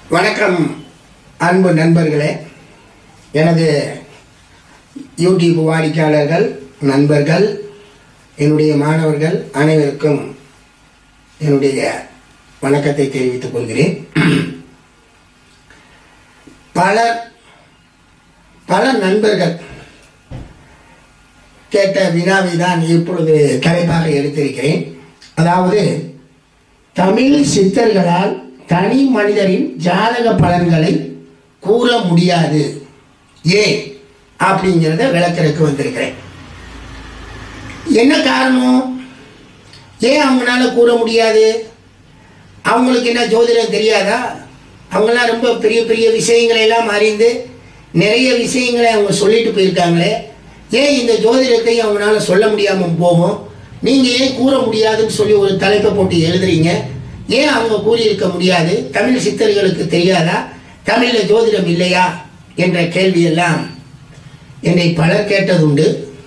வணக்கம் அன்பு நண்பர்களே எனது யூடியூப் வாடிக்கையாளர்கள் நண்பர்கள் என்னுடைய மாணவர்கள் அனைவருக்கும் என்னுடைய வணக்கத்தை தெரிவித்துக் கொள்கிறேன் பலர் பல நண்பர்கள் கேட்ட வினாவை தான் இப்பொழுது தலைப்பாக எடுத்திருக்கிறேன் அதாவது தமிழ் சித்தர்களால் தனி மனிதரின் ஜாதக பலன்களை கூற முடியாது ஏன் அப்படிங்கிறத விளக்கறதுக்கு வந்திருக்கிறேன் என்ன காரணம் ஏன் அவங்களால கூற முடியாது அவங்களுக்கு என்ன ஜோதிடம் தெரியாதா அவங்களாம் ரொம்ப பெரிய பெரிய விஷயங்களை எல்லாம் அறிந்து நிறைய விஷயங்களை அவங்க சொல்லிட்டு போயிருக்காங்களே ஏன் இந்த ஜோதிடத்தை அவங்களால சொல்ல முடியாமல் போகும் நீங்கள் ஏன் கூற முடியாதுன்னு சொல்லி ஒரு தலைப்பை போட்டு எழுதுறீங்க ஏன் அவங்க கூறியிருக்க முடியாது தமிழ் சித்தர்களுக்கு தெரியாதா தமிழில் ஜோதிடம் இல்லையா என்ற கேள்வியெல்லாம் என்னை பலர் கேட்டதுண்டு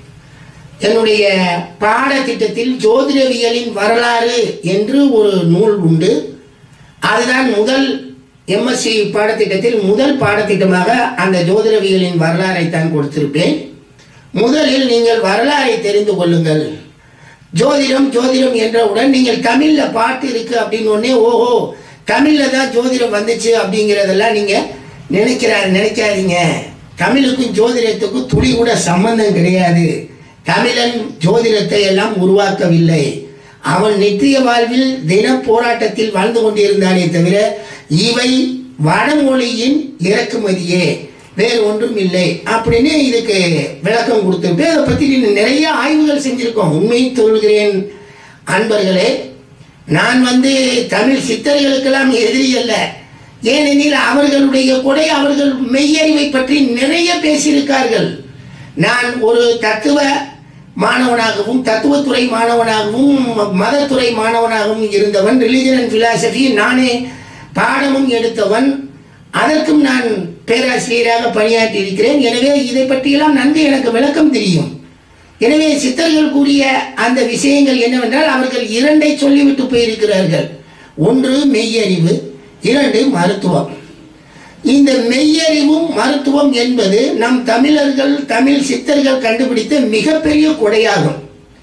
என்னுடைய பாடத்திட்டத்தில் ஜோதிடவியலின் வரலாறு என்று ஒரு நூல் உண்டு அதுதான் முதல் எம்எஸ்சி பாடத்திட்டத்தில் முதல் பாடத்திட்டமாக அந்த ஜோதிடவியலின் வரலாறை தான் கொடுத்திருப்பேன் முதலில் நீங்கள் வரலாறை தெரிந்து கொள்ளுங்கள் ஜோதிடம் ஜோதிடம் என்றவுடன் நீங்கள் தமிழில் பாட்டு இருக்கு அப்படின்னு உடனே ஓஹோ தமிழில் தான் ஜோதிடம் வந்துச்சு அப்படிங்கிறதெல்லாம் நீங்கள் நினைக்கிறா நினைக்காதீங்க தமிழுக்கும் ஜோதிடத்துக்கும் துளி கூட சம்பந்தம் கிடையாது தமிழன் ஜோதிடத்தை எல்லாம் உருவாக்கவில்லை அவன் நித்திய வாழ்வில் தின போராட்டத்தில் வாழ்ந்து கொண்டிருந்தானே தவிர இவை வடமொழியின் இறக்குமதியே வேறு ஒன்றும் இல்லை அப்படின்னு இதுக்கு விளக்கம் கொடுத்துட்டு அதை பற்றி நிறைய ஆய்வுகள் செஞ்சிருக்கோம் உண்மை சொல்கிறேன் அன்பர்களே நான் வந்து தமிழ் சித்தர்களுக்கெல்லாம் எதிரி அல்ல ஏனெனில் அவர்களுடைய கொடை அவர்கள் மெய்யறிவை பற்றி நிறைய பேசியிருக்கார்கள் நான் ஒரு தத்துவ மாணவனாகவும் தத்துவத்துறை மாணவனாகவும் மதத்துறை மாணவனாகவும் இருந்தவன் ரிலிஜன் அண்ட் பிலாசபி நானே பாடமும் எடுத்தவன் அதற்கும் நான் பேராசிரியராக பணியாற்றி இருக்கிறேன் எனவே இதை பற்றியெல்லாம் நன்கு எனக்கு விளக்கம் தெரியும் எனவே சித்தர்கள் கூறிய அந்த விஷயங்கள் என்னவென்றால் அவர்கள் இரண்டை சொல்லிவிட்டு போயிருக்கிறார்கள் ஒன்று மெய்யறிவு இரண்டு மருத்துவம் இந்த மெய்யறிவும் மருத்துவம் என்பது நம் தமிழர்கள் தமிழ் சித்தர்கள் கண்டுபிடித்த மிகப்பெரிய கொடையாகும்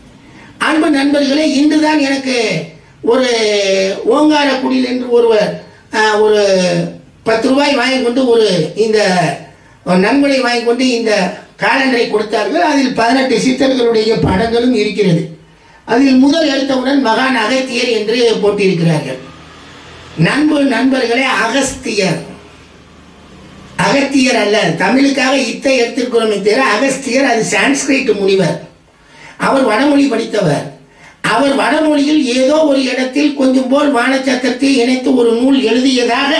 அன்பு நண்பர்களே இன்றுதான் எனக்கு ஒரு ஓங்காரக்குடியில் என்று ஒருவர் ஆஹ், ஒரு பத்து ரூபாய் வாங்கி கொண்டு ஒரு இந்த நன்கொடை வாங்கி கொண்டு இந்த காலண்டரை கொடுத்தார்கள் அதில் பதினெட்டு சித்தர்களுடைய படங்களும் இருக்கிறது அதில் முதல் எடுத்தவுடன் மகான் அகத்தியர் என்று போட்டிருக்கிறார்கள் நண்பு நண்பர்களே அகஸ்தியர் அகத்தியர் அல்ல தமிழுக்காக இத்தை எடுத்திருக்கிறோமே தவிர அகஸ்தியர் அது சான்ஸ்கிரிட் முனிவர் அவர் வடமொழி படித்தவர் அவர் வடமொழியில் ஏதோ ஒரு இடத்தில் கொஞ்சம் போல் வானச்சத்திரத்தை இணைத்து ஒரு நூல் எழுதியதாக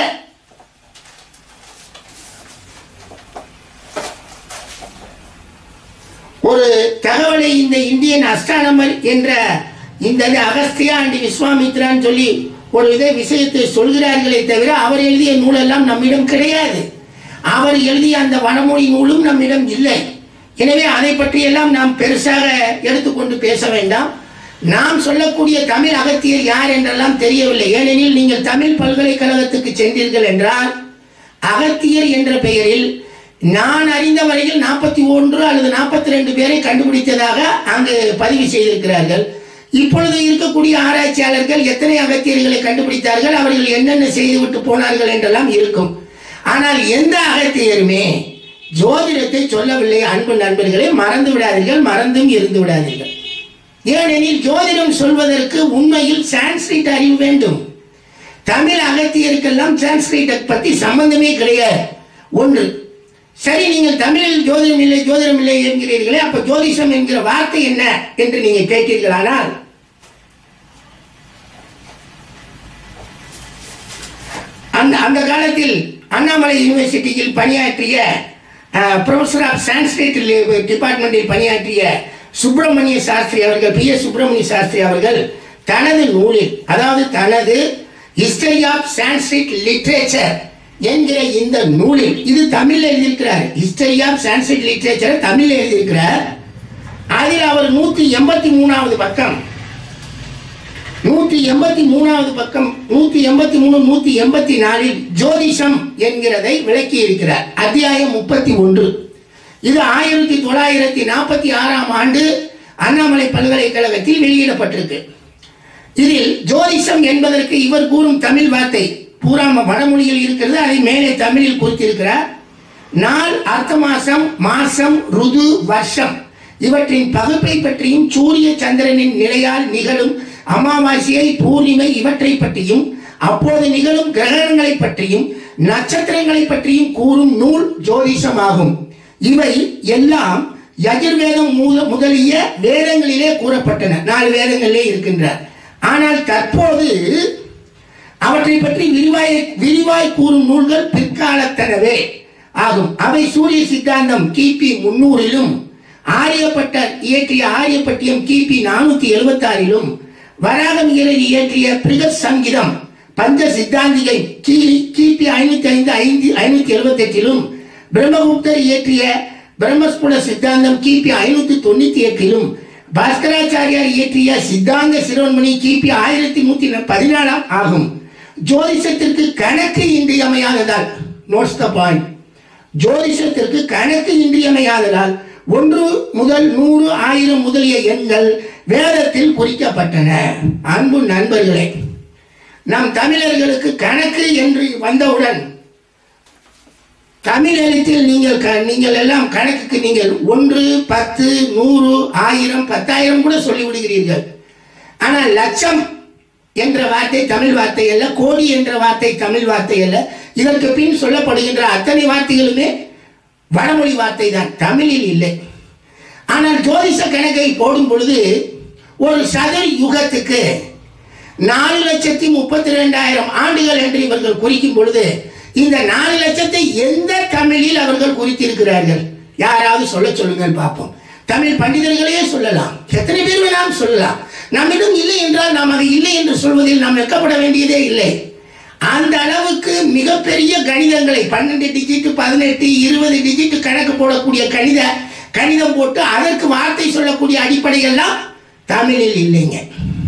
ஒரு தகவலை இந்த இந்தியன் அஸ்ட்ரானமர் என்ற இந்த இது அகஸ்தியா அண்ட் விஸ்வாமித்ரான்னு சொல்லி ஒரு இதை விஷயத்தை சொல்கிறார்களே தவிர அவர் எழுதிய நூலெல்லாம் நம்மிடம் கிடையாது அவர் எழுதிய அந்த வடமொழி நூலும் நம்மிடம் இல்லை எனவே அதை பற்றியெல்லாம் நாம் பெருசாக எடுத்துக்கொண்டு பேச வேண்டாம் நாம் சொல்லக்கூடிய தமிழ் அகத்தியர் யார் என்றெல்லாம் தெரியவில்லை ஏனெனில் நீங்கள் தமிழ் பல்கலைக்கழகத்துக்கு சென்றீர்கள் என்றால் அகத்தியர் என்ற பெயரில் நான் அறிந்த வரையில் நாற்பத்தி ஒன்று அல்லது நாற்பத்தி ரெண்டு பேரை கண்டுபிடித்ததாக அங்கு பதிவு செய்திருக்கிறார்கள் இப்பொழுது இருக்கக்கூடிய ஆராய்ச்சியாளர்கள் எத்தனை அகத்தியர்களை கண்டுபிடித்தார்கள் அவர்கள் என்னென்ன செய்துவிட்டு போனார்கள் என்றெல்லாம் இருக்கும் ஆனால் எந்த அகத்தியருமே ஜோதிடத்தை சொல்லவில்லை அன்பு நண்பர்களே மறந்து விடாதீர்கள் மறந்தும் இருந்து விடாதீர்கள் ஏனெனில் ஜோதிடம் சொல்வதற்கு உண்மையில் சான்ஸ்கிரிட் அறிவு வேண்டும் தமிழ் அகத்தியருக்கெல்லாம் சான்ஸ்கிரிட்டை பற்றி சம்பந்தமே கிடையாது ஒன்று சரி நீங்கள் தமிழில் ஜோதிடம் இல்லை ஜோதிடம் இல்லை என்கிறீர்களே அப்ப ஜோதிஷம் என்கிற வார்த்தை என்ன என்று நீங்க கேட்டீர்களானால் அந்த அந்த காலத்தில் அண்ணாமலை யூனிவர்சிட்டியில் பணியாற்றிய ப்ரொஃபஸர் ஆஃப் சான்ஸ்கிரிட் டிபார்ட்மெண்டில் பணியாற்றிய சுப்பிரமணிய சாஸ்திரி அவர்கள் பி எஸ் சுப்பிரமணிய சாஸ்திரி அவர்கள் தனது நூலில் அதாவது தனது ஹிஸ்டரி ஆஃப் சான்ஸ்கிரிட் லிட்ரேச்சர் என்கிற இந்த நூலில் இது தமிழில் எழுதியிருக்கிறார் ஹிஸ்டரி ஆஃப் சான்ஸ்கிரிட் லிட்ரேச்சர் தமிழில் எழுதியிருக்கிறார் அதில் அவர் நூற்றி எண்பத்தி மூணாவது பக்கம் நூற்றி எண்பத்தி மூணாவது பக்கம் நூற்றி எண்பத்தி மூணு நூற்றி எண்பத்தி நாலில் ஜோதிஷம் என்கிறதை விளக்கி இருக்கிறார் அத்தியாயம் முப்பத்தி ஒன்று இது ஆயிரத்தி தொள்ளாயிரத்தி நாற்பத்தி ஆறாம் ஆண்டு அண்ணாமலை பல்கலைக்கழகத்தில் வெளியிடப்பட்டிருக்கு இதில் ஜோதிஷம் என்பதற்கு இவர் கூறும் தமிழ் வார்த்தை பூரா வடமொழியில் இருக்கிறது அதை மேலே தமிழில் குறித்திருக்கிறார் நாள் அர்த்த மாசம் மாசம் ருது வருஷம் இவற்றின் பகுப்பை பற்றியும் சூரிய சந்திரனின் நிலையால் நிகழும் அமாவாசையை பூர்ணிமை இவற்றை பற்றியும் அப்போது நிகழும் கிரகணங்களை பற்றியும் நட்சத்திரங்களை பற்றியும் கூறும் நூல் ஜோதிஷமாகும் இவை எல்லாம் யஜுர்வேதம் மூல முதலிய வேதங்களிலே கூறப்பட்டன நாலு வேதங்களிலே இருக்கின்றார் ஆனால் தற்போது அவற்றை பற்றி விரிவாய் விரிவாய் கூறும் நூல்கள் பிற்காலத்தனவே ஆகும் அவை சூரிய சித்தாந்தம் கிபி முன்னூறிலும் ஆரியப்பட்டர் இயற்றிய ஆரியப்பட்டியம் கிபி நானூத்தி எழுபத்தி ஆறிலும் வராகமிகரர் இயற்றிய பிரிகத் சங்கீதம் பஞ்ச சித்தாந்திகை கி- கிபி ஐநூத்தி ஐந்து ஐந்து ஐநூத்தி எழுபத்தி எட்டிலும் பிரம்மகுப்தர் இயற்றிய பிரம்மஸ்புட சித்தாந்தம் கிபி ஐநூத்தி தொண்ணூத்தி எட்டிலும் பாஸ்கராச்சாரியார் இயற்றிய சித்தாந்த சிரோன்மணி கிபி ஆயிரத்தி நூத்தி பதினாலாம் ஆகும் ஜோதிஷத்திற்கு கணக்கு இன்றியமையாததால் நோட்ஸ் த பாயிண்ட் ஜோதிஷத்திற்கு கணக்கு இன்றியமையாததால் ஒன்று முதல் நூறு ஆயிரம் முதலிய எண்கள் வேதத்தில் குறிக்கப்பட்டன அன்பு நண்பர்களே நம் தமிழர்களுக்கு கணக்கு என்று வந்தவுடன் தமிழ் எழுத்தில் நீங்கள் க- நீங்கள் எல்லாம் கணக்குக்கு நீங்கள் ஒன்று பத்து நூறு ஆயிரம் பத்தாயிரம் கூட சொல்லிவிடுகிறீர்கள் ஆனால் லட்சம் என்ற வார்த்தை தமிழ் வார்த்தை அல்ல கோடி என்ற வார்த்தை தமிழ் வார்த்தை அல்ல இதற்கு பின் சொல்லப்படுகின்ற அத்தனை வார்த்தைகளுமே வடமொழி வார்த்தை தான் தமிழில் இல்லை ஆனால் ஜோதிஷ கணக்கை போடும் பொழுது ஒரு சதுர் யுகத்துக்கு நாலு லட்சத்தி முப்பத்தி ரெண்டாயிரம் ஆண்டுகள் என்று இவர்கள் குறிக்கும் பொழுது இந்த நாலு லட்சத்தை எந்த தமிழில் அவர்கள் குறித்திருக்கிறார்கள் யாராவது சொல்ல சொல்லுங்கள் பார்ப்போம் தமிழ் பண்டிதர்களே சொல்லலாம் எத்தனை பேர் வேணாலும் சொல்லலாம் நம்மிடம் இல்லை என்றால் நாம் அதை இல்லை என்று சொல்வதில் நாம் வெட்கப்பட வேண்டியதே இல்லை அந்த அளவுக்கு மிகப்பெரிய கணிதங்களை பன்னெண்டு டிஜிட் பதினெட்டு இருபது டிஜிட் கணக்கு போடக்கூடிய கணித கணிதம் போட்டு அதற்கு வார்த்தை சொல்லக்கூடிய அடிப்படைகள்லாம் தமிழில் இல்லைங்க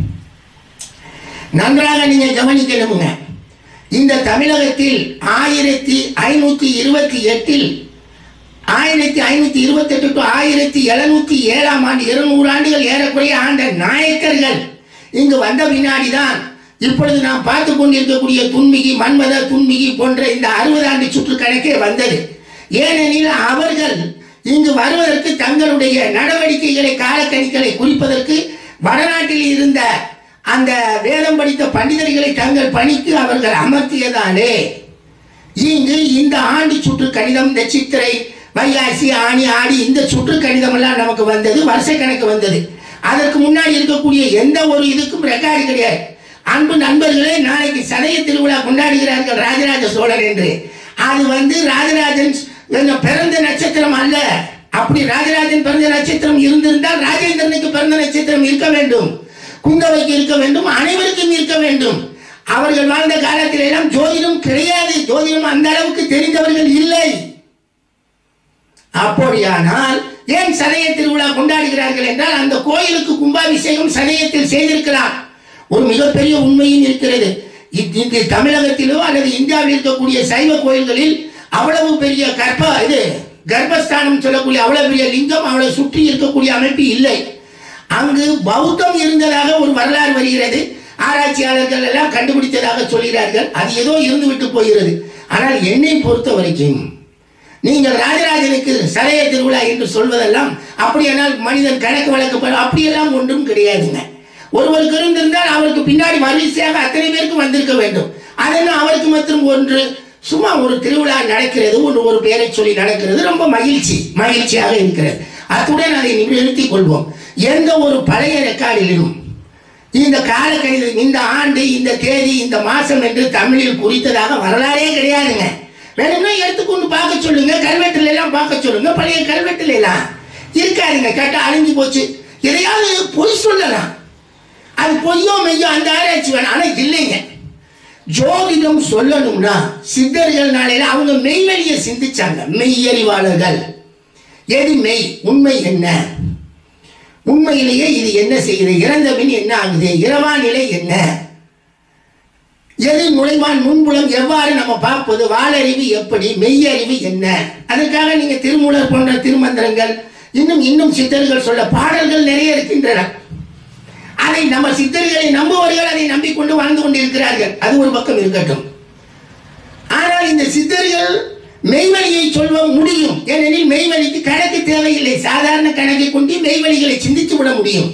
நன்றாக நீங்க கவனிக்கணுங்க இந்த தமிழகத்தில் ஆயிரத்தி ஐநூத்தி இருபத்தி எட்டில் ஆயிரத்தி ஐநூத்தி இருபத்தி எட்டு டு ஆயிரத்தி எழுநூத்தி ஏழாம் ஆண்டு இருநூறு ஆண்டுகள் ஏறக்குறைய ஆண்ட நாயக்கர்கள் இங்கு வந்த பின்னாடிதான் இப்பொழுது நாம் பார்த்து கொண்டிருக்கக்கூடிய துன்மிகி மன்மத துன்மிகி போன்ற இந்த அறுபது ஆண்டு சுற்று கணக்கே வந்தது ஏனெனில் அவர்கள் இங்கு வருவதற்கு தங்களுடைய நடவடிக்கைகளை காலக்கணிகளை குறிப்பதற்கு வடநாட்டில் இருந்த அந்த வேதம் படித்த பண்டிதர்களை தங்கள் பணிக்கு அவர்கள் அமர்த்தியதாலே இங்கு இந்த ஆண்டு சுற்று கணிதம் இந்த சித்திரை வைகாசி ஆணி ஆடி இந்த சுற்று கணிதம் எல்லாம் நமக்கு வந்தது வருஷ கணக்கு வந்தது அதற்கு முன்னாடி இருக்கக்கூடிய எந்த ஒரு இதுக்கும் ரெக்கார்டு கிடையாது அன்பு நண்பர்களே நாளைக்கு சதய திருவிழா கொண்டாடுகிறார்கள் ராஜராஜ சோழன் என்று அது வந்து ராஜராஜன் எங்க பிறந்த நட்சத்திரம் அல்ல அப்படி ராஜராஜன் பிறந்த நட்சத்திரம் இருந்திருந்தால் ராஜேந்திரனுக்கு பிறந்த நட்சத்திரம் இருக்க வேண்டும் குந்தவைக்கு இருக்க வேண்டும் அனைவருக்கும் இருக்க வேண்டும் அவர்கள் வாழ்ந்த காலத்தில் எல்லாம் ஜோதிடம் கிடையாது ஜோதிடம் அந்த அளவுக்கு தெரிந்தவர்கள் இல்லை அப்படியானால் ஏன் சதய திருவிழா கொண்டாடுகிறார்கள் என்றால் அந்த கோயிலுக்கு கும்பாபிஷேகம் சதயத்தில் செய்திருக்கலாம் ஒரு மிகப்பெரிய உண்மையும் இருக்கிறது இ- இங்கு தமிழகத்திலோ அல்லது இந்தியாவில் இருக்கக்கூடிய சைவ கோயில்களில் அவ்வளவு பெரிய கர்ப்ப இது கர்ப்பஸ்தானம் சொல்லக்கூடிய அவ்வளவு பெரிய லிங்கம் அவ்வளவு சுற்றி இருக்கக்கூடிய அமைப்பு இல்லை அங்கு பௌத்தம் இருந்ததாக ஒரு வரலாறு வருகிறது ஆராய்ச்சியாளர்கள் எல்லாம் கண்டுபிடித்ததாக சொல்கிறார்கள் அது ஏதோ இருந்து விட்டு போகிறது ஆனால் என்னை பொறுத்த வரைக்கும் நீங்கள் ராஜராஜனுக்கு சரைய திருவிழா என்று சொல்வதெல்லாம் அப்படியானால் மனிதன் கணக்கு வழக்கு ப- அப்படியெல்லாம் ஒன்றும் கிடையாதுங்க ஒருவருக்கு இருந்திருந்தால் அவருக்கு பின்னாடி வரிசையாக அத்தனை பேருக்கு வந்திருக்க வேண்டும் அதெல்லாம் அவருக்கு மட்டும் ஒன்று சும்மா ஒரு திருவிழா நடக்கிறது ஒன்று ஒரு பேரை சொல்லி நடக்கிறது ரொம்ப மகிழ்ச்சி மகிழ்ச்சியாக இருக்கிறது அத்துடன் அதை நிறுத்திக் கொள்வோம் எந்த ஒரு பழைய ரெக்கார்டிலும் இந்த காலக்கணிதம் இந்த ஆண்டு இந்த தேதி இந்த மாசம் என்று தமிழில் குறித்ததாக வரலாறே கிடையாதுங்க வேணும்னா எடுத்துக்கொண்டு பார்க்க சொல்லுங்க கல்வெட்டுல எல்லாம் பார்க்க சொல்லுங்க பழைய கல்வெட்டுல எல்லாம் இருக்காதுங்க கேட்டா அழிஞ்சு போச்சு எதையாவது பொய் சொல்லலாம் அது பொய்யோ மெய்யோ அந்த ஆராய்ச்சி வேணும் ஆனா இல்லைங்க ஜோதிடம் சொல்லணும்னா சித்தர்கள் நாளையில அவங்க மெய்வெளியை சிந்திச்சாங்க மெய்யறிவாளர்கள் எது மெய் உண்மை என்ன உண்மையிலேயே இது என்ன செய்யுது இறந்த பின் என்ன ஆகுது இரவா நிலை என்ன எது நுழைவான் முன்புலம் எவ்வாறு நம்ம பார்ப்பது வாளறிவு எப்படி மெய்யறிவு என்ன அதுக்காக நீங்க திருமூலர் போன்ற திருமந்திரங்கள் இன்னும் இன்னும் சித்தர்கள் சொல்ல பாடல்கள் நிறைய இருக்கின்றன அதை நம்ம சித்தர்களை நம்புவர்கள் அதை நம்பிக்கொண்டு வாழ்ந்து கொண்டிருக்கிறார்கள் அது ஒரு பக்கம் இருக்கட்டும் ஆனால் இந்த சித்தர்கள் மெய்வழியை சொல்ல முடியும் ஏனெனில் மெய்வழிக்கு கணக்கு தேவையில்லை சாதாரண கணக்கை கொண்டு மெய்வழிகளை சிந்தித்து விட முடியும்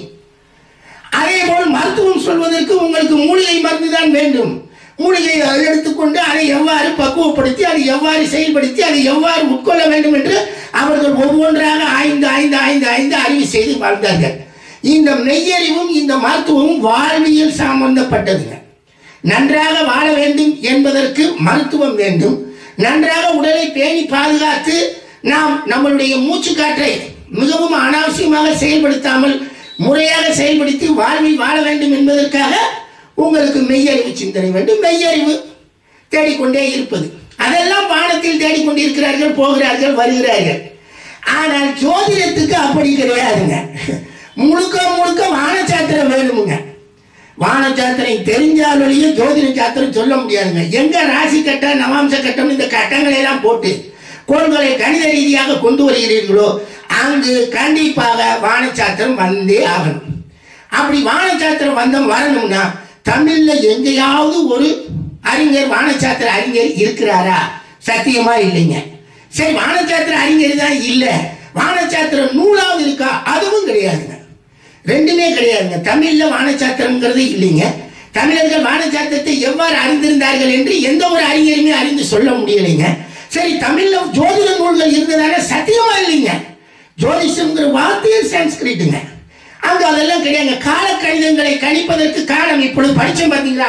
அதே போல் மருத்துவம் சொல்வதற்கு உங்களுக்கு மூலிகை மருந்து தான் வேண்டும் மூலிகையை எடுத்துக்கொண்டு அதை எவ்வாறு பக்குவப்படுத்தி அதை எவ்வாறு செயல்படுத்தி அதை எவ்வாறு உட்கொள்ள வேண்டும் என்று அவர்கள் ஒவ்வொன்றாக ஆய்ந்து ஆய்ந்து ஆய்ந்து ஆய்ந்து அறிவு செய்து வாழ்ந்தார்கள் இந்த மெய்யறிவும் இந்த மருத்துவமும் வாழ்வியல் சம்பந்தப்பட்டதுங்க நன்றாக வாழ வேண்டும் என்பதற்கு மருத்துவம் வேண்டும் நன்றாக உடலை பேணி பாதுகாத்து நாம் நம்மளுடைய மூச்சு காற்றை மிகவும் அனாவசியமாக செயல்படுத்தாமல் முறையாக செயல்படுத்தி வாழ்வில் வாழ வேண்டும் என்பதற்காக உங்களுக்கு மெய்யறிவு சிந்தனை வேண்டும் மெய்யறிவு தேடிக்கொண்டே இருப்பது அதெல்லாம் வானத்தில் தேடிக்கொண்டிருக்கிறார்கள் போகிறார்கள் வருகிறார்கள் ஆனால் ஜோதிடத்துக்கு அப்படி கிடையாதுங்க முழுக்க முழுக்க வானச்சாத்திரம் வேணுமுங்க வானச்சாத்திரம் தெரிஞ்சாலேயே ஜோதிட சாத்திரம் சொல்ல முடியாதுங்க எங்க ராசி கட்டம் நவாம்ச கட்டம் இந்த கட்டங்களை எல்லாம் போட்டு கோள்களை கணித ரீதியாக கொண்டு வருகிறீர்களோ அங்கு கண்டிப்பாக வானச்சாத்திரம் வந்தே ஆகணும் அப்படி வானச்சாத்திரம் வந்த வரணும்னா தமிழ்ல எங்கேயாவது ஒரு அறிஞர் வானச்சாத்திர அறிஞர் இருக்கிறாரா சத்தியமா இல்லைங்க சரி வானச்சாத்திர அறிஞர் தான் இல்லை வானச்சாத்திர நூலாவது இருக்கா அதுவும் கிடையாதுங்க ரெண்டுமே கிடையாதுங்க தமிழ்ல வானச்சாத்திரம்ங்கிறது இல்லைங்க தமிழர்கள் வானச்சாத்திரத்தை எவ்வாறு அறிந்திருந்தார்கள் என்று எந்த ஒரு அறிஞருமே அறிந்து சொல்ல முடியலைங்க சரி தமிழ்ல ஜோதிட நூல்கள் இருந்ததால சத்தியமா இல்லைங்க ஜோதிஷம்ங்கிற வார்த்தையே சான்ஸ்கிரிட்டுங்க அங்க அதெல்லாம் கிடையாதுங்க கால கணிதங்களை கணிப்பதற்கு காலம் இப்பொழுது படிச்சோம் பாத்தீங்களா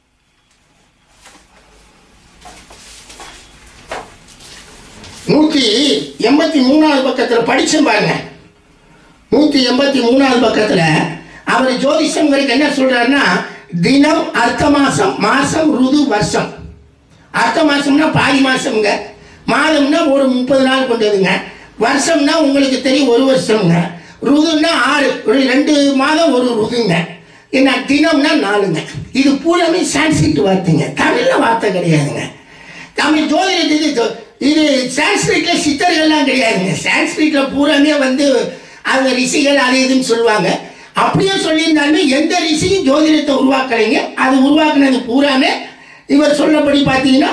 நூத்தி எண்பத்தி மூணாவது பக்கத்துல படிச்சேன் பாருங்க நூத்தி எண்பத்தி மூணாவது பக்கத்துல அவர் ஜோதிஷங்களுக்கு என்ன சொல்றாருன்னா தினம் அர்த்த மாசம் மாசம் ருது வருஷம் அர்த்த மாசம்னா பாதி மாசம்ங்க மாதம்னா ஒரு முப்பது நாள் கொண்டதுங்க வருஷம்னா உங்களுக்கு தெரியும் ஒரு வருஷம்ங்க ருதுன்னா ஆறு ஒரு ரெண்டு மாதம் ஒரு ருதுங்க என்ன தினம்னா நாலுங்க இது பூராமே சான்ஸ்கிரிட் வார்த்தைங்க தமிழ்ல வார்த்தை கிடையாதுங்க தமிழ் ஜோதிடத்துக்கு இது- இது சான்ஸ்கிரிட்ல சித்தர்கள்லாம் கிடையாதுங்க சான்ஸ்கிரிட்ல பூராமே வந்து அவங்க ரிஷிகள் அது இதுன்னு சொல்லுவாங்க அப்படியே சொல்லியிருந்தாலுமே எந்த ரிஷியும் ஜோதிடத்தை உருவாக்கலைங்க அது உருவாக்குனது பூராமே இவர் சொல்லபடி பார்த்தீங்கன்னா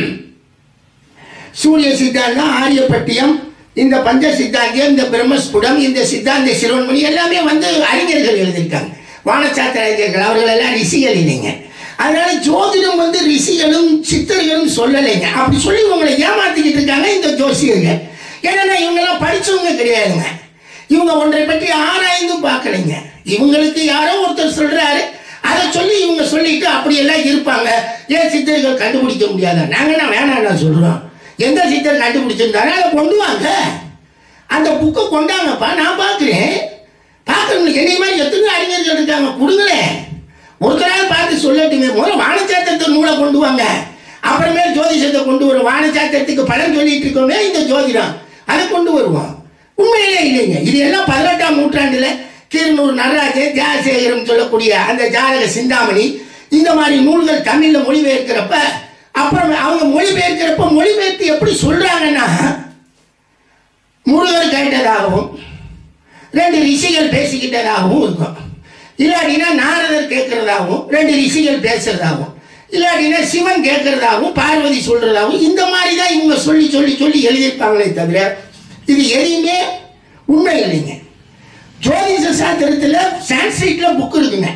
சூரிய சித்தாந்தம் ஆரியப்பட்டியம் இந்த பஞ்ச சித்தாந்தியம் இந்த பிரம்மஸ்புடம் இந்த சித்தாந்த சிரோன்மணி எல்லாமே வந்து அறிஞர்கள் எழுதியிருக்காங்க வானசாத்திர அறிஞர்கள் அவர்கள் எல்லாம் ரிஷிகள் இல்லைங்க அதனால ஜோதிடம் வந்து ரிஷிகளும் சித்தர்களும் சொல்லலைங்க அப்படி சொல்லி உங்களை ஏமாத்திக்கிட்டு இருக்காங்க இந்த ஜோசியர்கள் ஏன்னா இவங்கெல்லாம் படிச்சவங்க கிடையாதுங்க இவங்க ஒன்றை பற்றி ஆராய்ந்து பார்க்கலைங்க இவங்களுக்கு யாரோ ஒருத்தர் சொல்றாரு அதை சொல்லி இவங்க சொல்லிட்டு அப்படியெல்லாம் இருப்பாங்க ஏன் சித்தர்கள் கண்டுபிடிக்க முடியாதா நாங்க என்ன வேணாம் நான் சொல்றோம் எந்த சித்தர் கண்டுபிடிச்சிருந்தாரோ அதை கொண்டு வாங்க அந்த புக்கை கொண்டாங்கப்பா நான் பார்க்குறேன் பார்க்கணும் என்னை மாதிரி எத்தனை அறிஞர்கள் இருக்காங்க கொடுங்களேன் ஒருத்தராக பார்த்து சொல்லட்டுமே முதல்ல வானச்சாத்திரத்தை நூலை கொண்டு வாங்க அப்புறமே ஜோதிஷத்தை கொண்டு வரும் வானச்சாத்திரத்துக்கு பலன் சொல்லிட்டு இருக்கோமே இந்த ஜோதிடம் அதை கொண்டு வருவோம் உண்மையிலே இல்லைங்க இது எல்லாம் பதினெட்டாம் நூற்றாண்டுல திருநூறு நடராஜன் தியாகசேகரம் சொல்லக்கூடிய அந்த ஜாதக சிந்தாமணி இந்த மாதிரி நூல்கள் தமிழ்ல மொழிபெயர்க்கிறப்ப அப்புறம் அவங்க மொழிபெயர்க்கிறப்ப மொழிபெயர்த்து எப்படி சொல்றாங்கன்னா முருகர் கேட்டதாகவும் ரெண்டு ரிஷிகள் பேசிக்கிட்டதாகவும் இருக்கும் இல்லாட்டினா நாரதர் கேட்கறதாகவும் ரெண்டு ரிஷிகள் பேசுறதாகவும் இல்லாட்டினா சிவன் கேட்கறதாகவும் பார்வதி சொல்றதாகவும் இந்த மாதிரி தான் இவங்க சொல்லி சொல்லி சொல்லி எழுதியிருப்பாங்களே தவிர இது எதையுமே உண்மை இல்லைங்க ஜோதிஷ சாஸ்திரத்தில் சான்ஸ்கிரிட்ல புக் இருக்குங்க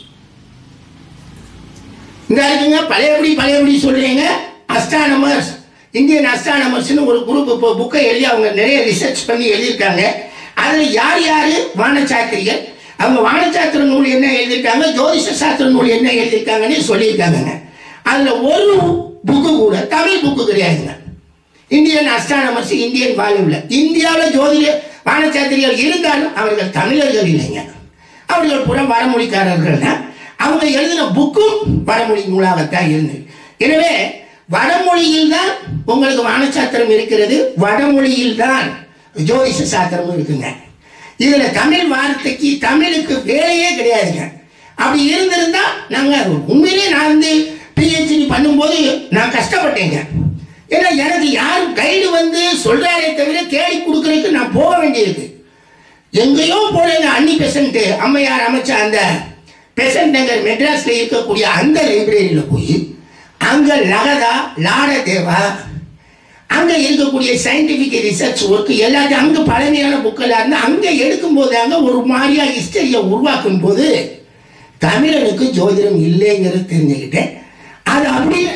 இந்த இருக்குங்க பழையபடி பழையபடி சொல்றீங்க அஸ்ட்ரானமர்ஸ் இந்தியன் அஸ்ட்ரானமர்ஸ்னு ஒரு குரூப் இப்போ புக்கை எழுதி அவங்க நிறைய ரிசர்ச் பண்ணி எழுதியிருக்காங்க அதில் யார் யார் வானசாத்திரிகள் அவங்க வானசாத்திர நூல் என்ன எழுதியிருக்காங்க ஜோதிஷ சாஸ்திர நூல் என்ன எழுதியிருக்காங்கன்னு சொல்லியிருக்காங்கங்க அதில் ஒரு புக்கு கூட தமிழ் புக்கு கிடையாதுங்க இந்தியன் அஸ்ட்ரானமர்ஸ் இந்தியன் வால்யூம்ல இந்தியாவில் ஜோதிட வானசாத்திரிகள் இருந்தாலும் அவர்கள் தமிழர்கள் இல்லைங்க அவர்கள் புறம் வடமொழிக்காரர்கள் தான் அவங்க எழுதின புக்கும் வடமொழி நூலாகத்தான் இருந்தது எனவே வடமொழியில் தான் உங்களுக்கு வானசாத்திரம் இருக்கிறது வடமொழியில் தான் ஜோதிஷ சாஸ்திரமும் இருக்குங்க இதுல தமிழ் வார்த்தைக்கு தமிழுக்கு வேலையே கிடையாதுங்க அப்படி இருந்திருந்தா நாங்க உண்மையிலேயே நான் வந்து பிஹெச்டி பண்ணும்போது நான் கஷ்டப்பட்டேங்க ஏன்னா எனக்கு யாரும் கைடு வந்து சொல்றாரே தவிர தேடி கொடுக்கறதுக்கு நான் போக வேண்டியிருக்கு எங்கேயோ போனேங்க அன்னி பெசன்ட் அம்மையார் அமைச்ச அந்த பெசன்ட் நகர் மெட்ராஸ்ல இருக்கக்கூடிய அந்த லைப்ரரியில் போய் அங்க லகதா லாடதேவா அங்க இருக்கக்கூடிய சயின்டிபிக் ரிசர்ச் ஒர்க் எல்லாத்தையும் அங்க பழமையான புக்கெல்லாம் இருந்து அங்க எடுக்கும் போது அங்க ஒரு மாதிரியா ஹிஸ்டரியை உருவாக்கும் போது தமிழனுக்கு ஜோதிடம் இல்லைங்கிறது தெரிஞ்சுக்கிட்டேன் அது அப்படியே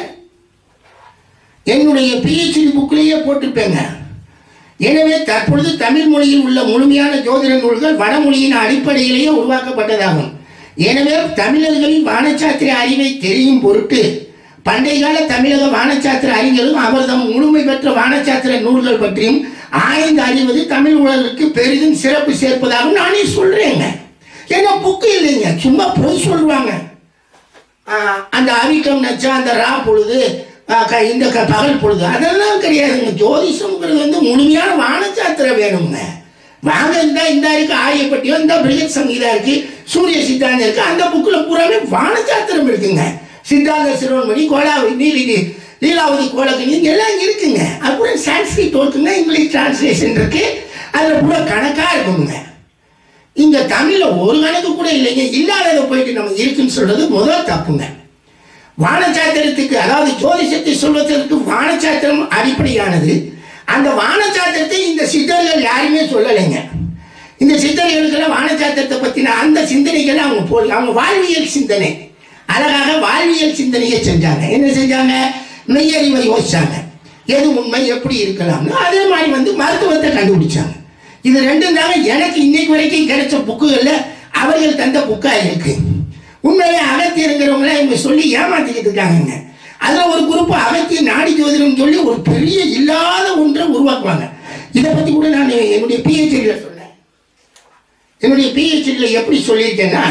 என்னுடைய பிஹெச்டி புக்கிலேயே போட்டிருப்பேங்க எனவே தற்பொழுது தமிழ் மொழியில் உள்ள முழுமையான ஜோதிட நூல்கள் வடமொழியின் அடிப்படையிலேயே உருவாக்கப்பட்டதாகும் எனவே தமிழர்களின் வானசாத்திர அறிவை தெரியும் பொருட்டு பண்டைய கால தமிழக வானசாத்திர அறிஞரும் அவர்தம் முழுமை பெற்ற வானசாத்திர நூல்கள் பற்றியும் ஆய்ந்து அறிவது தமிழ் உலகிற்கு பெரிதும் சிறப்பு சேர்ப்பதாகவும் நானே சொல்றேங்க ஏன்னா புக்கு இல்லைங்க சும்மா பொய் சொல்லுவாங்க ஆஹ் அந்த அவிட்டம் நச்சா அந்த ரா பொழுது ஆஹ் க- இந்த க- பகல் பொழுது அதெல்லாம் கிடையாதுங்க ஜோதிஷம்ங்கிறது வந்து முழுமையான வானசாத்திரம் வேணுங்க வாங்க இந்த இந்த இருக்கு ஆரியப்பட்டியம் இந்த பிரிகத் சங்கீதா இருக்கு சூரிய சித்தாந்தம் இருக்கு அந்த புக்கில் பூராமே வானசாத்திரம் இருக்குங்க சித்தாந்த சிரோன்மணி கோலாவதி நீலிதி லீலாவதி கோலக்கணி எல்லாம் இங்க இருக்குங்க அப்புறம் சான்ஸ்கிரிட் ஒர்க்குங்க இங்கிலீஷ் டிரான்ஸ்லேஷன் இருக்கு அதில் பூரா கணக்காக இருக்குங்க இங்க தமிழ்ல ஒரு கணக்கு கூட இல்லைங்க இல்லாததை போயிட்டு நம்ம இருக்குன்னு சொல்றது முதல் தப்புங்க வானச்சாத்திரத்துக்கு அதாவது ஜோதிஷத்தை சொல்வதற்கு வானச்சாத்திரம் அடிப்படையானது அந்த வானச்சாத்திரத்தை இந்த சித்தர்கள் யாருமே சொல்லலைங்க இந்த சித்தர்களுக்கெல்லாம் வானச்சாத்திரத்தை பத்தின அந்த சிந்தனைகளை அவங்க போடல அவங்க வாழ்வியல் சிந்தனை அழகாக வாழ்வியல் சிந்தனையை செஞ்சாங்க என்ன செஞ்சாங்க மெய்யறிவை யோசிச்சாங்க எது உண்மை எப்படி இருக்கலாம்னு அதே மாதிரி வந்து மருத்துவத்தை கண்டுபிடிச்சாங்க இது ரெண்டும் தாங்க எனக்கு இன்னைக்கு வரைக்கும் கிடைச்ச புக்குகள்ல அவர்கள் தந்த புக்கா இருக்கு உண்மையிலே அகத்தியருங்கிறவங்கள இவங்க சொல்லி ஏமாத்திக்கிட்டு இருக்காங்கங்க அதுல ஒரு குரூப் அகத்திய நாடி ஜோதிடம் சொல்லி ஒரு பெரிய இல்லாத ஒன்றை உருவாக்குவாங்க இதை பத்தி கூட நான் என்னுடைய பிஹெச்டியில் சொன்னேன் என்னுடைய பிஹெச்டியில் எப்படி சொல்லியிருக்கேன்னா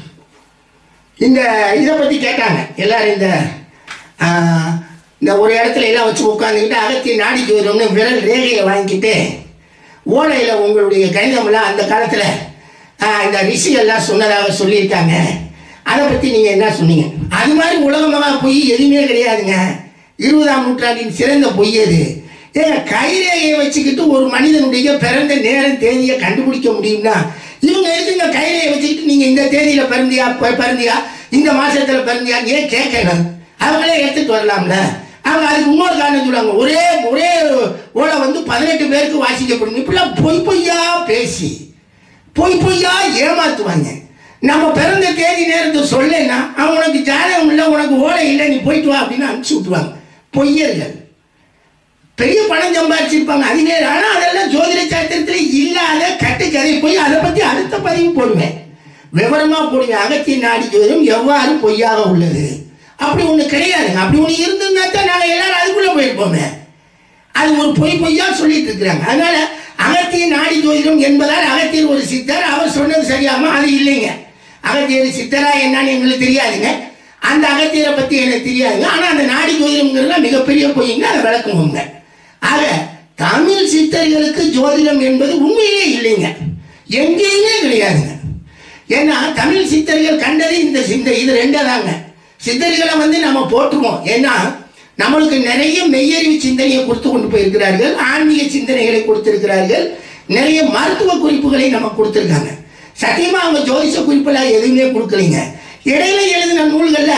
இந்த இதை பற்றி கேட்டாங்க எல்லாரும் இந்த ஆ, இந்த ஒரு இடத்துல எல்லாம் வச்சு உட்காந்துக்கிட்டு அகத்திய நாடி ஜோதிடம்னு விரல் ரேகையை வாங்கிக்கிட்டு ஓலையில் உங்களுடைய கணிதம்லாம் அந்த காலத்தில் இந்த ரிஷிகள்லாம் சொன்னதாக சொல்லியிருக்காங்க அதை பற்றி நீங்கள் என்ன சொன்னீங்க அது மாதிரி உலகமாக பொய் எதுவுமே கிடையாதுங்க இருபதாம் நூற்றாண்டின் சிறந்த பொய் அது ஏங்க கைரேகையை வச்சுக்கிட்டு ஒரு மனிதனுடைய பிறந்த நேரம் தேதியை கண்டுபிடிக்க முடியும்னா இவங்க எதுக்குங்க கைரேகை வச்சுக்கிட்டு நீங்கள் இந்த தேதியில் பிறந்தியா ப- பிறந்தியா இந்த மாசத்துல பிறந்தியா ஏன் கேட்கணும் அவங்களே எடுத்துட்டு வரலாம்ல அவங்க அதுக்கு இன்னொரு காரணம் சொல்லுவாங்க ஒரே ஒரே ஓலை வந்து பதினெட்டு பேருக்கு வாசிக்கப்படும் இப்படிலாம் பொய் பொய்யா பேசி பொய் பொய்யா ஏமாத்துவாங்க நம்ம பிறந்த தேதி நேரத்தை சொல்லேன்னா அவன் உனக்கு ஜாதகம் இல்லை உனக்கு ஓலை இல்லை நீ போயிட்டு வா அப்படின்னு அனுப்பிச்சு விட்டுருவாங்க பொய்யர்கள் பெரிய பணம் சம்பாதிச்சிருப்பாங்க அது வேறு ஆனால் அதெல்லாம் ஜோதிட சாஸ்திரத்தில் இல்லாத கட்டுக்கதை போய் அதை பற்றி அடுத்த பதிவு போடுவேன் விவரமாக போடுவேன் அகத்திய நாடி ஜோதிடம் எவ்வாறு பொய்யாக உள்ளது அப்படி ஒன்று கிடையாதுங்க அப்படி ஒன்று இருந்ததுன்னா தான் நாங்கள் எல்லாரும் அதுக்குள்ளே போயிருப்போமே அது ஒரு பொய் பொய்யா சொல்லிட்டு இருக்கிறாங்க அதனால அகத்திய நாடி ஜோதிடம் என்பதால் அகத்தியர் ஒரு சித்தர் அவர் சொன்னது சரியாம அது இல்லைங்க அகத்தியர் சித்தரா என்னன்னு எங்களுக்கு தெரியாதுங்க அந்த அகத்தியரை பத்தி எனக்கு தெரியாதுங்க ஆனா அந்த நாடி ஜோதிடம்ங்கிறது மிகப்பெரிய பொய்ங்க அதை விளக்குவோங்க ஆக தமிழ் சித்தர்களுக்கு ஜோதிடம் என்பது உண்மையிலே இல்லைங்க எங்கேயுமே கிடையாதுங்க ஏன்னா தமிழ் சித்தர்கள் கண்டது இந்த சிந்த இது ரெண்டே தாங்க சித்தர்களை வந்து நம்ம போற்றுவோம் ஏன்னா நம்மளுக்கு நிறைய மெய்யறிவு சிந்தனையை கொடுத்து கொண்டு போயிருக்கிறார்கள் ஆன்மீக சிந்தனைகளை கொடுத்திருக்கிறார்கள் நிறைய மருத்துவ குறிப்புகளை நம்ம கொடுத்துருக்காங்க சத்தியமா அவங்க ஜோதிஷ குறிப்பெல்லாம் எதுவுமே கொடுக்கலைங்க இடையில எழுதின நூல்கள்ல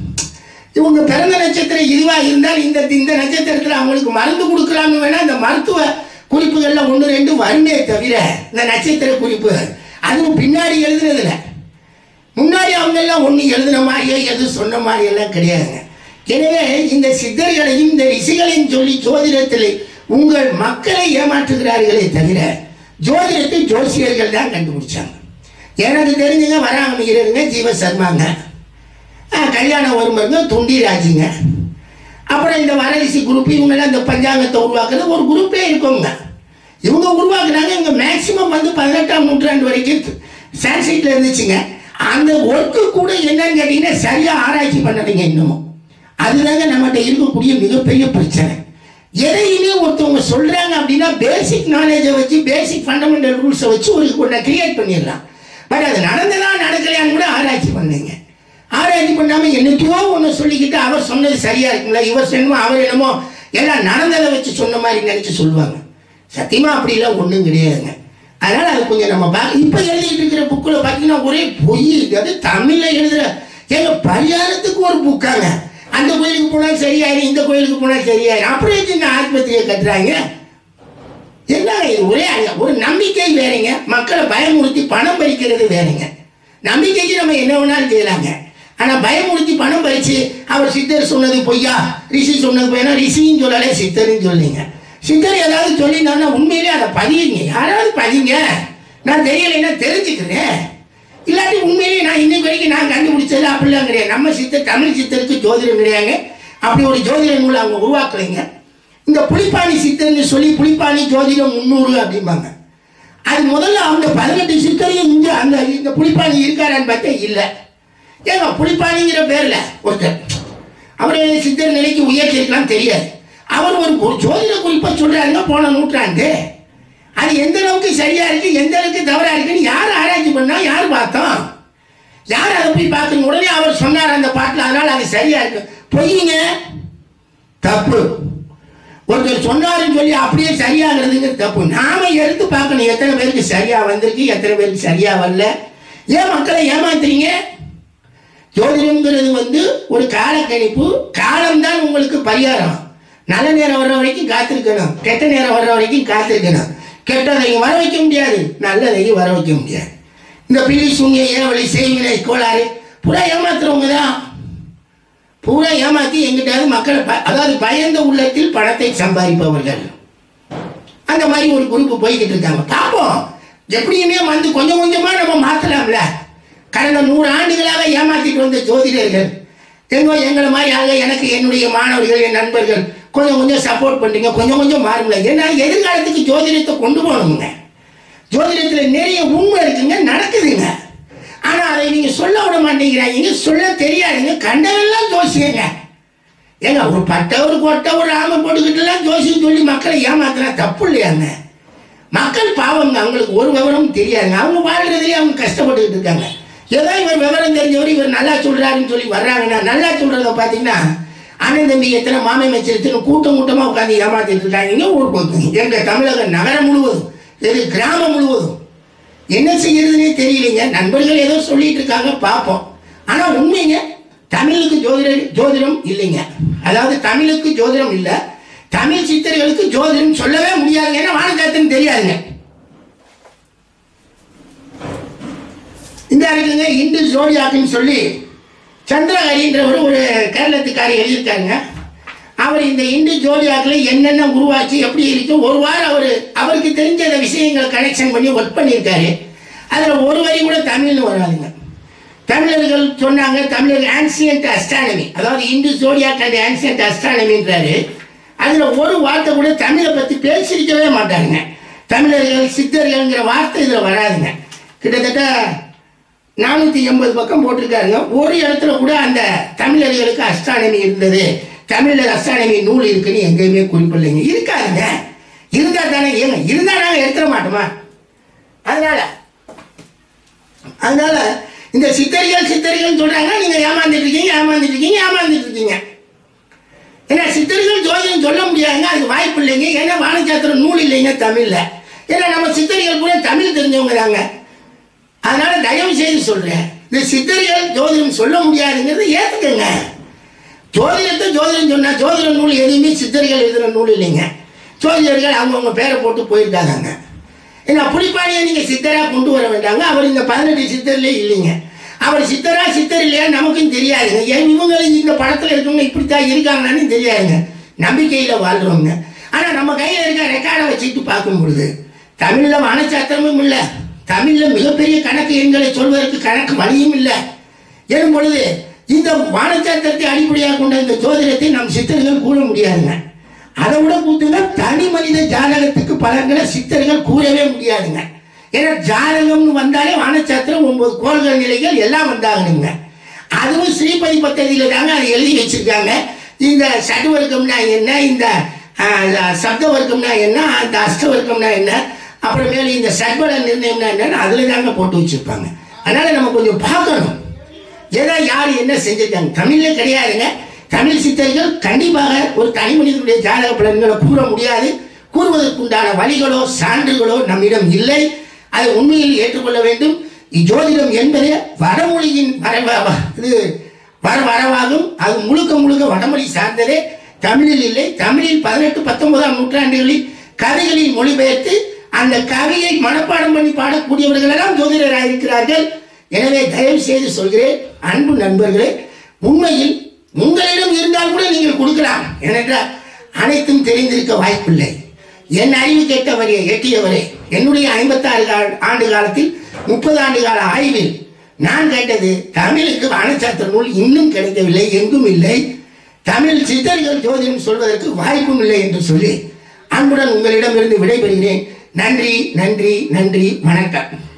இவங்க பிறந்த நட்சத்திரம் இதுவா இருந்தால் இந்த இந்த நட்சத்திரத்தில் அவங்களுக்கு மருந்து கொடுக்கலாம்னு வேணா இந்த மருத்துவ குறிப்புகள்ல ஒன்று ரெண்டு வருமே தவிர இந்த நட்சத்திர குறிப்பு அதுவும் பின்னாடி எழுதுனதுல முன்னாடி அவங்க எல்லாம் ஒண்ணு எழுதின மாதிரியோ எது சொன்ன மாதிரி எல்லாம் கிடையாதுங்க எனவே இந்த சித்தர்களையும் இந்த ரிஷிகளையும் சொல்லி ஜோதிடத்தில் உங்கள் மக்களை ஏமாற்றுகிறார்களே தவிர ஜோதிடத்தை ஜோசியர்கள் தான் கண்டுபிடிச்சாங்க எனக்கு தெரிஞ்சுங்க வராமணிகிறதுங்க ஜீவ சர்மாங்க ஆ, கல்யாணம் வரும்பருங்க தொண்டிராஜுங்க அப்புறம் இந்த வரரிசி குரூப் இவங்கெல்லாம் இந்த பஞ்சாங்கத்தை உருவாக்குறது ஒரு குரூப்பே இருக்குங்க இவங்க உருவாக்குனாங்க இவங்க மேக்சிமம் வந்து பதினெட்டாம் நூற்றாண்டு வரைக்கும் சான்ஸ்கிரிட்ல இருந்துச்சுங்க அந்த ஒர்க்கு கூட என்னன்னு கேட்டீங்கன்னா சரியா ஆராய்ச்சி பண்ணலைங்க இன்னமும் அதுதாங்க நம்மகிட்ட இருக்கக்கூடிய மிகப்பெரிய பிரச்சனை எதையுமே ஒருத்தவங்க சொல்றாங்க அப்படின்னா பேசிக் நாலேஜை வச்சு பேசிக் ஃபண்டமெண்டல் ரூல்ஸை வச்சு ஒரு ஒன்றை கிரியேட் பண்ணிடலாம் பட் அது நடந்ததா நடக்கலையான்னு கூட ஆராய்ச்சி பண்ணுங்க ஆராய்ச்சி பண்ணாமல் என்னைக்கோ ஒன்று சொல்லிக்கிட்டு அவர் சொன்னது சரியா இருக்குங்களா இவர் என்னமோ அவர் என்னமோ எல்லாம் நடந்ததை வச்சு சொன்ன மாதிரி நினச்சி சொல்லுவாங்க சத்தியமாக அப்படிலாம் ஒன்றும் கிடையாதுங்க அதனால் அது கொஞ்சம் நம்ம பார்க்க இப்போ எழுதிட்டு இருக்கிற புக்கில் பார்த்தீங்கன்னா ஒரே பொய் அது தமிழில் எழுதுகிற எங்க பரிகாரத்துக்கு ஒரு புக்காங்க அந்த கோயிலுக்கு போனால் சரியாயிரும் இந்த கோயிலுக்கு போனால் சரியாயிரும் அப்புறம் எதுக்கு இந்த ஆஸ்பத்திரியை கட்டுறாங்க என்னங்க இது ஒரே அங்க- ஒரு நம்பிக்கை வேறங்க மக்களை பயமுறுத்தி பணம் பறிக்கிறது வேறங்க நம்பிக்கைக்கு நம்ம என்ன வேணாலும் செய்யலாங்க ஆனா பயமுறுத்தி பணம் பறிச்சு அவர் சித்தர் சொன்னது பொய்யா ரிஷி சொன்னது பொய்யா ரிஷின்னு சொல்லலை சித்தர்னு சொல்லிங்க சித்தர் ஏதாவது சொல்லியிருந்தாங்கன்னா உண்மையிலே அதை பதியுங்க யாராவது பதிங்க நான் தெரியலைன்னா தெரிஞ்சுக்கிறேன் இல்லாட்டி உண்மையிலேயே நான் இன்னைக்கு வரைக்கும் நான் கண்டுபிடிச்சது அப்படிலாம் கிடையாது நம்ம சித்தர் தமிழ் சித்தருக்கு ஜோதிடம் கிடையாங்க அப்படி ஒரு ஜோதிட நூல் அவங்க உருவாக்கலைங்க இந்த புலிப்பாணி சித்தர்னு சொல்லி புலிப்பாணி ஜோதிடம் முந்நூறு அப்படிம்பாங்க அது முதல்ல அவங்க பதினெட்டு சித்தரையும் இங்க அந்த இந்த புலிப்பாணி இருக்காரான்னு பார்த்தா இல்லை ஏங்க புலிப்பாணிங்கிற பேர்ல ஒருத்தர் அவரை சித்தர் நிலைக்கு உயர்த்திருக்கலாம் தெரியாது அவர் ஒரு ஒரு ஜோதிட குறிப்பை சொல்றாருங்க போன நூற்றாண்டு அது எந்த அளவுக்கு சரியா இருக்கு எந்த அளவுக்கு தவறா இருக்குன்னு யார் ஆராய்ச்சி பண்ணா யார் பார்த்தோம் யார் அதை போய் பார்க்கணும் உடனே அவர் சொன்னார் அந்த பாட்டில் அதனால அது சரியா இருக்கு பொய்யுங்க தப்பு ஒருத்தர் சொன்னாருன்னு சொல்லி அப்படியே சரியாகிறதுங்க தப்பு நாம எடுத்து பார்க்கணும் எத்தனை பேருக்கு சரியா வந்திருக்கு எத்தனை பேருக்கு சரியா வரல ஏன் மக்களை ஏமாத்துறீங்க ஜோதிடம்ங்கிறது வந்து ஒரு காலக்கணிப்பு காலம்தான் உங்களுக்கு பரிகாரம் நல்ல நேரம் வர்ற வரைக்கும் காத்திருக்கணும் கெட்ட நேரம் வர்ற வரைக்கும் காத்திருக்கணும் கெட்டதையும் வர வைக்க முடியாது நல்லதையும் வர வைக்க முடியாது இந்த பில்லி சூன்ய ஏவலி செய்வினை கோளாறு பூரா ஏமாத்துறவங்க தான் பூரா ஏமாத்தி எங்கிட்டாவது மக்களை ப- அதாவது பயந்த உள்ளத்தில் பணத்தை சம்பாதிப்பவர்கள் அந்த மாதிரி ஒரு குரூப் போய்கிட்டு இருக்காங்க பார்ப்போம் எப்படியுமே வந்து கொஞ்சம் கொஞ்சமா நம்ம மாத்தலாம்ல கடந்த நூறு ஆண்டுகளாக ஏமாத்திட்டு வந்த ஜோதிடர்கள் எங்கோ எங்களை மாதிரி ஆக எனக்கு என்னுடைய மாணவர்கள் என் நண்பர்கள் கொஞ்சம் கொஞ்சம் சப்போர்ட் பண்ணுறீங்க கொஞ்சம் கொஞ்சம் மாறுங்கள ஏன்னா எதிர்காலத்துக்கு ஜோதிடத்தை கொண்டு போகணுங்க ஜோதிடத்தில் நிறைய உண்மை இருக்குங்க நடக்குதுங்க ஆனா அதை நீங்க சொல்ல விட மாட்டேங்கிறாங்க சொல்ல தெரியாதுங்க கண்டவெல்லாம் ஜோசியங்க ஏங்க ஒரு பட்டை ஒரு கொட்டை ஒரு ஆமை போட்டுக்கிட்டுலாம் ஜோசியம் சொல்லி மக்களை ஏமாத்தினா தப்பு இல்லையாங்க மக்கள் பாவங்க அவங்களுக்கு ஒரு விவரமும் தெரியாதுங்க அவங்க வாழ்றதுலேயே அவங்க கஷ்டப்பட்டுக்கிட்டு இருக்காங்க ஏதோ இவர் விவரம் தெரிஞ்சவர் இவர் நல்லா சொல்றாருன்னு சொல்லி வர்றாங்கன்னா நல்லா சொல்றத பார்த்தீங்கன்னா அண்ணன் தம்பி எத்தனை மாமை மச்சர் எத்தனை கூட்டம் கூட்டமாக உட்காந்து ஏமாத்திட்டு இருக்காங்க ஊர் போக்கு எங்க தமிழக நகரம் முழுவதும் இது கிராமம் முழுவதும் என்ன செய்யறதுனே தெரியலைங்க நண்பர்கள் ஏதோ சொல்லிட்டு இருக்காங்க பார்ப்போம் ஆனா உண்மைங்க தமிழுக்கு ஜோதிட ஜோதிடம் இல்லைங்க அதாவது தமிழுக்கு ஜோதிடம் இல்லை தமிழ் சித்தர்களுக்கு ஜோதிடம் சொல்லவே முடியாதுங்க ஏன்னா வானக்காத்துன்னு தெரியாதுங்க இந்த இருக்குங்க இந்து ஜோடியாக்குன்னு சொல்லி சந்திரஹரின்றவர் ஒரு கேரளத்துக்காரி எழுதியிருக்காங்க அவர் இந்த இந்து ஜோடியாக்கில் என்னென்ன உருவாக்கி எப்படி இருக்கு ஒரு வாரம் அவர் அவருக்கு தெரிஞ்ச அந்த விஷயங்களை கனெக்ஷன் பண்ணி ஒர்க் பண்ணியிருக்காரு அதில் ஒரு வரி கூட தமிழ்னு வராதுங்க தமிழர்கள் சொன்னாங்க தமிழர் ஆன்சியன்ட் அஸ்ட்ரானமி அதாவது இந்து ஜோடியாக் அண்ட் ஆன்சியன்ட் அஸ்ட்ரானமின்றாரு அதில் ஒரு வார்த்தை கூட தமிழை பற்றி பேசியிருக்கவே மாட்டாங்க தமிழர்கள் சித்தர்கள்ங்கிற வார்த்தை இதில் வராதுங்க கிட்டத்தட்ட நானூற்றி எண்பது பக்கம் போட்டிருக்காருங்க ஒரு இடத்துல கூட அந்த தமிழர்களுக்கு அஸ்ட்ரானமி இருந்தது தமிழர் அஸ்ட்ரானமி நூல் இருக்குன்னு எங்கேயுமே குறிப்பிடலைங்க இருக்காதுங்க இருந்தால் தானே ஏங்க இருந்தால் நாங்கள் எடுத்துட மாட்டோமா அதனால அதனால இந்த சித்தரிகள் சித்தரிகள் சொல்றாங்க நீங்க ஏமாந்துட்டு இருக்கீங்க ஏமாந்துட்டு இருக்கீங்க ஏமாந்துட்டு இருக்கீங்க ஏன்னா சித்தர்கள் ஜோதிடம் சொல்ல முடியாதுங்க அதுக்கு வாய்ப்பு இல்லைங்க ஏன்னா வானச்சாத்திரம் நூல் இல்லைங்க தமிழ்ல ஏன்னா நம்ம சித்தரிகள் கூட தமிழ் தெரிஞ்சவங்க தாங்க அதனால தயவு செய்து சொல்றேன் இந்த சித்தர்கள் ஜோதிடம் சொல்ல முடியாதுங்கிறத ஏத்துக்கங்க ஜோதிடத்தை ஜோதிடம் சொன்னா ஜோதிட நூல் எதுவுமே சித்தர்கள் எழுதுற நூல் இல்லைங்க ஜோதிடர்கள் அவங்கவுங்க பேரை போட்டு போயிருக்காங்க ஏன்னா புலிப்பாணியை நீங்க சித்தரா கொண்டு வர வேண்டாங்க அவர் இந்த பதினெட்டு சித்தர்லயே இல்லைங்க அவர் சித்தரா சித்தர் இல்லையா நமக்கும் தெரியாதுங்க ஏன் இவங்களும் இந்த படத்துல இருக்கவங்க இப்படித்தான் இருக்காங்கன்னு தெரியாதுங்க நம்பிக்கையில வாழ்றவங்க ஆனா நம்ம கையில இருக்க ரெக்கார்டை வச்சுட்டு பார்க்கும் பொழுது தமிழ்ல வானச்சாத்திரமும் இல்லை தமிழ்ல மிகப்பெரிய கணக்கு எண்களை சொல்வதற்கு கணக்கு வழியும் இல்லை எனும் பொழுது இந்த வானச்சாத்திரத்தை அடிப்படையாக கொண்ட இந்த ஜோதிடத்தை நம் சித்தர்கள் கூற முடியாதுங்க அதை விட கூத்துங்க தனி மனித ஜாதகத்துக்கு பலன்களை சித்தர்கள் கூறவே முடியாதுங்க ஏன்னா ஜாதகம்னு வந்தாலே வானச்சாத்திரம் ஒன்பது கோள்கள் நிலைகள் எல்லாம் வந்தாகணுங்க அதுவும் ஸ்ரீபதி பத்ததியில தாங்க அதை எழுதி வச்சிருக்காங்க இந்த சடுவர்க்கம்னா என்ன இந்த ஆஹ், சப்த வர்க்கம்னா என்ன அந்த அஷ்ட வர்க்கம்னா என்ன அப்புறமேல இந்த சர்வட நிர்ணயம்னா என்னன்னு அதில் தாங்க போட்டு வச்சுருப்பாங்க அதனால் நம்ம கொஞ்சம் பார்க்கணும் ஏதோ யார் என்ன செஞ்சிருக்காங்க தமிழில் கிடையாதுங்க தமிழ் சித்தர்கள் கண்டிப்பாக ஒரு தனி மனிதனுடைய ஜாதக பலன்களை கூற முடியாது கூறுவதற்குண்டான வழிகளோ சான்றுகளோ நம்மிடம் இல்லை அதை உண்மையில் ஏற்றுக்கொள்ள வேண்டும் இஜோதிடம் என்பது வடமொழியின் வரவ இது வர வரவாகும் அது முழுக்க முழுக்க வடமொழி சார்ந்ததே தமிழில் இல்லை தமிழில் பதினெட்டு பத்தொன்பதாம் நூற்றாண்டுகளில் கதைகளில் மொழிபெயர்த்து அந்த கவியை மனப்பாடம் பண்ணி பாடக்கூடியவர்கள் எல்லாம் ஜோதிடராக இருக்கிறார்கள் எனவே தயவு செய்து சொல்கிறேன் அன்பு நண்பர்களே உண்மையில் உங்களிடம் இருந்தால் கூட நீங்கள் கொடுக்கலாம் ஏனென்றால் அனைத்தும் தெரிந்திருக்க வாய்ப்பில்லை என் அறிவு கேட்டவரே எட்டியவரே என்னுடைய ஐம்பத்தாறு கால ஆண்டு காலத்தில் முப்பது ஆண்டு கால ஆய்வில் நான் கேட்டது தமிழுக்கு வானசாத்திர நூல் இன்னும் கிடைக்கவில்லை எங்கும் இல்லை தமிழ் சித்தர்கள் ஜோதிடம் சொல்வதற்கு வாய்ப்பும் இல்லை என்று சொல்லி அன்புடன் உங்களிடமிருந்து விடைபெறுகிறேன் நன்றி நன்றி நன்றி வணக்கம்